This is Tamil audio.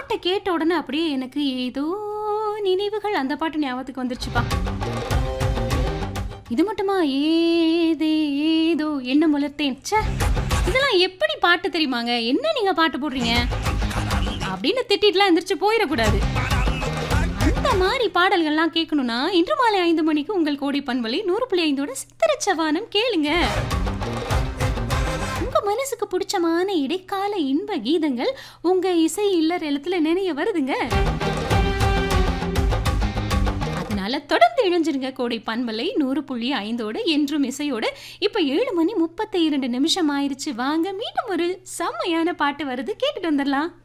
பாட்டை கேட்ட உடனே அப்படியே எனக்கு ஏதோ நினைவுகள் அந்த பாட்டு ஞாபகத்துக்கு வந்துருச்சுப்பா இது மட்டுமா ஏதேதோ என்ன முளத்தேன் ச்சே இதெல்லாம் எப்படி பாட்டு தெரியுமாங்க என்ன நீங்க பாட்டு போடுறீங்க அப்படின்னு திட்டிட்டுலாம் எந்திரிச்சு போயிடக்கூடாது அந்த மாதிரி பாடல்கள்லாம் கேட்கணும்னா இன்று மாலை ஐந்து மணிக்கு உங்கள் கோடி பண்பலை நூறு புள்ளி ஐந்தோட சித்திரச்சவானம் கேளுங்க உங்க மனசுக்கு பிடிச்சமான இடைக்கால இன்ப கீதங்கள் உங்க இசை இல்லற எழுத்துல நினைய வருதுங்க அதனால தொடர்ந்து இணைஞ்சிருங்க கோடை பண்பலை நூறு புள்ளி ஐந்தோட என்றும் இசையோட இப்ப ஏழு மணி முப்பத்தி இரண்டு நிமிஷம் ஆயிருச்சு வாங்க மீண்டும் ஒரு செம்மையான பாட்டு வருது கேட்டுட்டு வந்துடலாம்